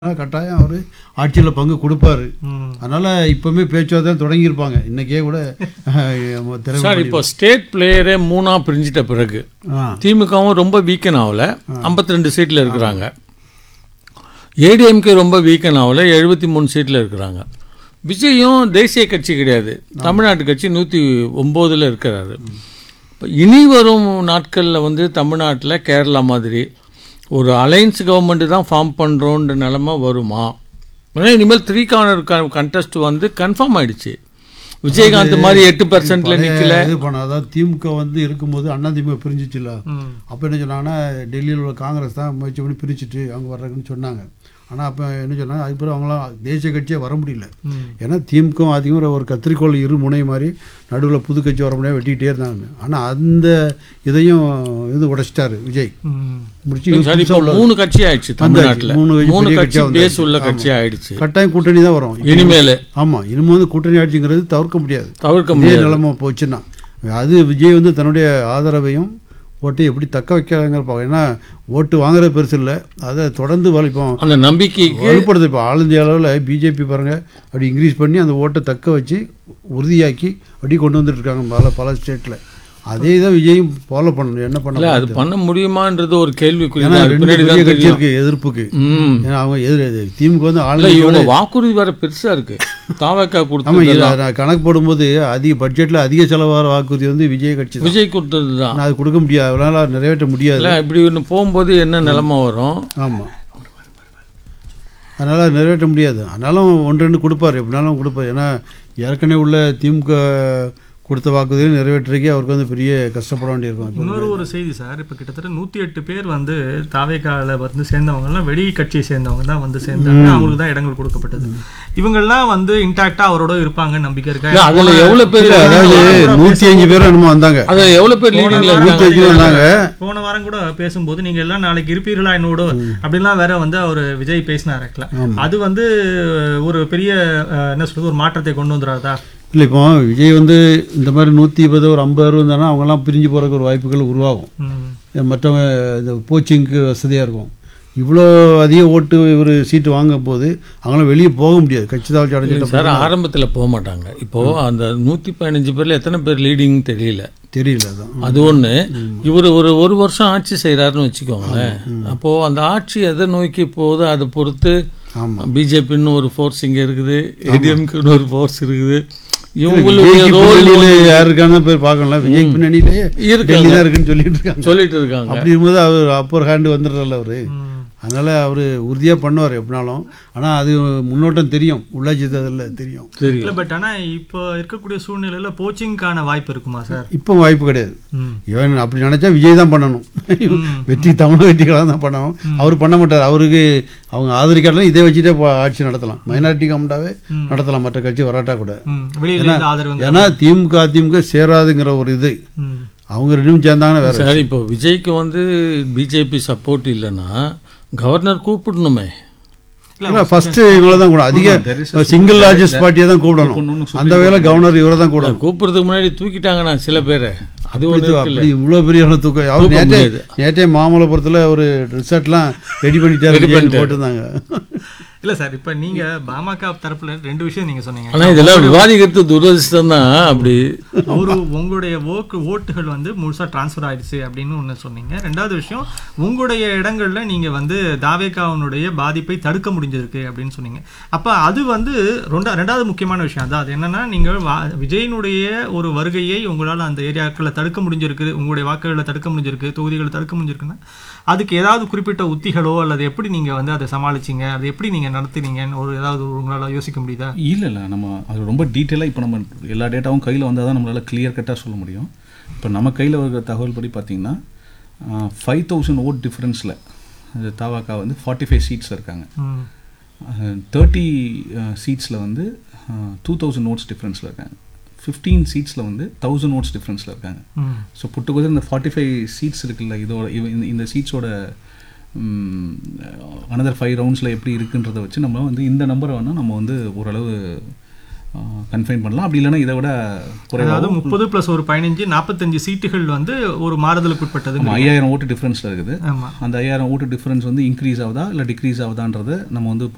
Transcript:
ஆனால் கட்டாயம் அவர் ஆட்சியில் பங்கு கொடுப்பாரு ம். அதனால் இப்போவுமே பேச்சுவார்த்தை தொடங்கியிருப்பாங்க இன்றைக்கே கூட திறமை சார் இப்போ ஸ்டேட் பிளேயரே மூணா பிரிஞ்சிட்ட பிறகு ஆ திமுகவும் ரொம்ப வீக்கன் ஆகல 52 ரெண்டு சீட்டில் இருக்கிறாங்க ஏடிஎம்கே ரொம்ப வீக்கன் ஆகல எழுபத்தி மூணு சீட்டில் இருக்கிறாங்க விஜயும் தேசிய கட்சி கிடையாது தமிழ்நாட்டு கட்சி நூற்றி ஒம்போதில் இருக்கிறாரு இப்போ இனி வரும் நாட்களில் வந்து தமிழ்நாட்டில் கேரளா மாதிரி ஒரு அலையன்ஸ் கவர்மெண்ட் தான் ஃபார்ம் பண்ணுறோன்ற நிலமை வருமா ஏன்னா இனிமேல் த்ரீ கார்னர் கண்டெஸ்ட் வந்து கன்ஃபார்ம் ஆயிடுச்சு விஜயகாந்த் மாதிரி எட்டு பர்சன்ட்ல நிற்கல இது பண்ண அதாவது திமுக வந்து இருக்கும்போது அண்ணா திமுக பிரிஞ்சிச்சுல ம். அப்போ என்ன சொன்னாங்கன்னா டெல்லியில் உள்ள காங்கிரஸ் தான் முயற்சி பண்ணி பிரிச்சுட்டு அவங்க வர்றாங்கன்னு சொன்னாங்க ஆனால் அப்போ என்ன சொன்னாங்க அதுக்கப்புறம் அவங்களாம் தேசிய கட்சியே வர முடியல ம். ஏன்னா திமுக அதிகம் ஒரு கத்திரிக்கோள் இரு முனை மாதிரி நடுவில் புது கட்சி வர முடியாது வெட்டிக்கிட்டே இருந்தாங்க ஆனால் அந்த இதையும் இது உடைச்சிட்டாரு விஜய் ம். முடிச்சு சரி இப்போ மூணு கட்சி ஆயிடுச்சு தமிழ்நாட்டில் மூணு கட்சி மூணு பெரிய கட்சி கட்சியா பேஸ் வந்தாச்சு. உள்ள ஆமா. கட்சி ஆயிடுச்சு கட்டாயம் கூட்டணி தான் வரும் இனிமேல் ஆமாம் இனிமே வந்து கூட்டணி ஆட்சிங்கிறது தவிர்க்க முடியாது தவிர்க்க இதே முடியாது நிலைமை போச்சுன்னா அது விஜய் வந்து தன்னுடைய ஆதரவையும் ஓட்டை எப்படி தக்க வைக்கிறாங்கிற பார்க்க ஏன்னா ஓட்டு வாங்குறது பெருசு இல்லை அதை தொடர்ந்து வலிப்போம் அந்த நம்பிக்கைக்கு வலுப்படுது இப்போ ஆல் இந்தியா அளவில் பிஜேபி பாருங்க அப்படி இன்க்ரீஸ் பண்ணி அந்த ஓட்டை தக்க வச்சு உறுதியாக்கி அப்படி கொண்டு வந்துட்டு இருக்காங்க பல பல ஸ்டேட்டில் அதே தான் விஜயும் ஃபாலோ பண்ணணும் என்ன இல்ல பண்ண அது பண்ண முடியுமான்றது ஒரு கேள்விக்குறி ஏன்னா தான். அது ரெண்டு பின்னாடி பெரிய தான் கட்சி தெரியும் இருக்கு எதிர்ப்புக்கு ம் ஏன்னா அவங்க எதிர் எதிர் திமுக வந்து ஆல் இல்ல இந்தியாவோட இவங்க வாக்குறுதி வேற பெருசா இருக்கு தாவக்கா ஆமாம் கொடுத்தது நான் கணக்கு போடும்போது அதிக பட்ஜெட்டில் அதிக செலவாகிற வாக்குறுதி வந்து விஜய் கட்சி தான் விஜய் கொடுத்தது தான் நான் அது கொடுக்க முடியாது அவரால் நிறைவேற்ற முடியாது இல்ல இப்படி ஒன்று போகும்போது என்ன நிலைமை வரும் ஆமாம் அதனால் நிறைவேற்ற முடியாது ஆனாலும் ஒன்று ரெண்டு கொடுப்பார் எப்படினாலும் கொடுப்பார் ஏன்னா ஏற்கனவே உள்ள திமுக கொடுத்த வாக்குறுதியை நிறைவேற்றுறதுக்கே அவருக்கு வந்து பெரிய கஷ்டப்பட வேண்டியிருக்கும் இப்போ இன்னொரு ஒரு செய்தி சார் இப்போ கிட்டத்தட்ட நூற்றி எட்டு பேர் வந்து தாவேக்கால வந்து சேர்ந்தவங்கலாம் வெளி கட்சியை சேர்ந்தவங்க தான் வந்து சேர்ந்தாங்க அவங்களுக்கு தான் இடங்கள் கொடுக்கப்பட்டது இவங்கெல்லாம் வந்து இன்டாக்டா அவரோட இருப்பாங்க நம்பிக்கை இருக்கா இல்ல அதுல எவ்வளவு பேர் இல்லை, அதாவது நூற்றி அஞ்சு பேர் என்னமோ வந்தாங்க அதுல எவ்வளவு பேர் லீடிங்ல நூற்றி இருக்காங்க அஞ்சு பேர் வந்தாங்க போன வாரம் கூட பேசும்போது நீங்க எல்லாம் நாளைக்கு இருப்பீர்களா என்னோட அப்படிலாம் வேற வந்து அவர் விஜய் பேசினாருல அது வந்து ஒரு பெரிய அஹ், என்ன சொல்றது ஒரு மாற்றத்தை கொண்டு வந்துடாதா இல்லை இப்போ விஜய் வந்து இந்த மாதிரி நூற்றி இருபது ஒரு ஐம்பது அறுபது இருந்தாங்கன்னா அவங்கெல்லாம் பிரிஞ்சு போகிறதுக்கு ஒரு வாய்ப்புகள் உருவாகும் ம். மற்றவங்க இந்த கோச்சிங்க்கு வசதியாக இருக்கும் இவ்வளோ அதிக ஓட்டு இவர் சீட்டு வாங்கும் போது அவங்களாம் வெளியே போக முடியாது கட்சி தாழ்ச்சி அடைஞ்சிட்ட சார் ஆரம்பத்துல போக மாட்டாங்க இப்போ அந்த நூத்தி பதினஞ்சு பேர்ல எத்தனை பேர் லீடிங் தெரியல தெரியல அதான் அது ஒண்ணு இவர் ஒரு ஒரு வருஷம் ஆட்சி செய்யறாருன்னு வச்சுக்கோங்களேன் அப்போ அந்த ஆட்சி எதை நோக்கி போகுதோ அதை பொறுத்து ஆமாம் பிஜேபின்னு ஒரு ஃபோர்ஸ் இங்க இருக்குது ஏடிஎம்குன்னு ஒரு ஃபோர்ஸ் இருக்குது இவங்களுடைய விஜய்க்கு ரோல் பின்னணியில யார் இருக்கான்னு பேர் பார்க்கல விஜய் பின்னணியிலேயே இருக்காங்க. டெல்லி தான் இருக்குன்னு சொல்லிட்டு இருக்காங்க சொல்லிட்டு இருக்காங்க அப்படி இருக்கும்போது அவர் அப்பர் ஹேண்டு வந்துடுறல அவரு ம். அதனால அவர் உறுதியாக பண்ணுவார் எப்படினாலும் ஆனால் அது முன்னோட்டம் தெரியும் உள்ளாட்சி தேர்தலில் தெரியும் தெரியும் இல்ல பட் ஆனா இப்போ இருக்கக்கூடிய சூழ்நிலையில போச்சிங்கான வாய்ப்பு இருக்குமா சார் இப்போ வாய்ப்பு கிடையாது ம். இவன் அப்படி நினைச்சா விஜய் தான் பண்ணணும் வெற்றி தமிழ் வெற்றிகளாக தான் பண்ணணும் அவர் பண்ண மாட்டார் அவருக்கு அவங்க ஆதரிக்காட்டிலும் இதை வச்சுட்டே போ- ஆட்சி நடத்தலாம் மைனாரிட்டி கவுண்டாவே நடத்தலாம் மற்ற கட்சி வராட்டா கூட ம். வெளியில இருந்து ஆதரவு ஏன்னா திமுக அதிமுக சேராதுங்கிற ஒரு இது ம். அவங்க ரெண்டும் சேர்ந்தாங்கன்னா வேற சரி இப்போ விஜய்க்கு வந்து பிஜேபி சப்போர்ட் இல்லைன்னா கவர்னர் கூப்பிடணுமே இல்லை ஃபர்ஸ்ட் இவங்கள தான் கூட அதிக சிங்கிள் லார்ஜஸ்ட் பார்ட்டியை தான் கூப்பிடணும் அந்த வகையில் கவர்னர் இவரை தான் கூடணும் கூப்பிடுறதுக்கு முன்னாடி தூக்கிட்டாங்கண்ணா சில பேரை அது ஒன்று இது அப்படி இவ்வளோ பெரிய அளவு தூக்கம் அவர் நேற்றே முடியாது. நேற்றே மாமல்லபுரத்தில் ஒரு ரிசர்ட்லாம் ரெடி பண்ணிட்டாரு போட்டிருந்தாங்க இல்ல சார் இப்ப நீங்க பாமக தரப்புல ரெண்டு விஷயம் நீங்க சொன்னீங்க ஆனா இதெல்லாம் விவாதிக்கிறது துரதிர்ஷ்டம் தான் அப்படி ஒரு உங்களுடைய ஓக்கு ஓட்டுகள் வந்து முழுசா டிரான்ஸ்ஃபர் ஆயிடுச்சு அப்படின்னு ஒண்ணு சொன்னீங்க ரெண்டாவது விஷயம் உங்களுடைய இடங்கள்ல நீங்க வந்து தாவேகாவனுடைய பாதிப்பை தடுக்க முடிஞ்சிருக்கு அப்படின்னு சொன்னீங்க அப்ப அது வந்து ரெண்டா ரெண்டாவது முக்கியமான விஷயம் அதான் அது என்னன்னா நீங்க வா- விஜயனுடைய ஒரு வருகையை உங்களால அந்த ஏரியாக்களை தடுக்க முடிஞ்சிருக்கு உங்களுடைய வாக்குகளை தடுக்க முடிஞ்சிருக்கு தொகுதிகளை தடுக்க முடிஞ்சிருக்குன்னா அதுக்கு ஏதாவது குறிப்பிட்ட உத்திகளோ அல்லது எப்படி நீங்க வந்து அதை சமாளிச்சீங்க அதை எப்படி நீங்க நடத்துனீங்கன்னு ஒரு ஏதாவது உங்களால யோசிக்க முடியுதா இல்லை இல்லை நம்ம அது ரொம்ப டீட்டெயிலாக இப்போ நம்ம எல்லா டேட்டாவும் கையில் வந்தால் தான் நம்மளால் கிளியர் கட்டாக சொல்ல முடியும் இப்போ நம்ம கையில் இருக்கிற தகவல் படி பார்த்தீங்கன்னா ஃபைவ் தௌசண்ட் ஓட் டிஃப்ரென்ஸில் தாவாக்கா வந்து ஃபார்ட்டி ஃபைவ் சீட்ஸ் இருக்காங்க ம் தேர்ட்டி சீட்ஸில் வந்து டூ தௌசண்ட் நோட்ஸ் டிஃப்ரென்ஸில் இருக்காங்க ஃபிஃப்டீன் சீட்ஸில் வந்து தௌசண்ட் நோட்ஸ் டிஃப்ரென்ஸில் இருக்காங்க ம் ஸோ புட்டுக்குது இந்த ஃபார்ட்டி ஃபைவ் சீட்ஸ் இருக்குல்ல இதோட இவ- இந்த- இந்த சீட்ஸோட அனதர் ஃபைவ் ரவுண்ட்ஸில் எப்படி இருக்குன்றதை வச்சு நம்ம வந்து இந்த நம்பரை வேணால் நம்ம வந்து ஓரளவு கன்ஃபைன் பண்ணலாம் அப்படி இல்லைன்னா இதை விட அதாவது குறைவாக முப்பது பிளஸ் ஒரு பதினஞ்சு நாற்பத்தஞ்சு சீட்டுகள் வந்து ஒரு மாறுதலுக்கு உட்பட்டது நம்ம ஐயாயிரம் ஓட்டு டிஃப்ரென்ஸில் இருக்குது ஆமா அந்த ஐயாயிரம் ஓட்டு டிஃப்ரென்ஸ் வந்து இன்க்ரீஸ் ஆகுதா இல்லை டிக்ரீஸ் ஆகுதான்றதை நம்ம வந்து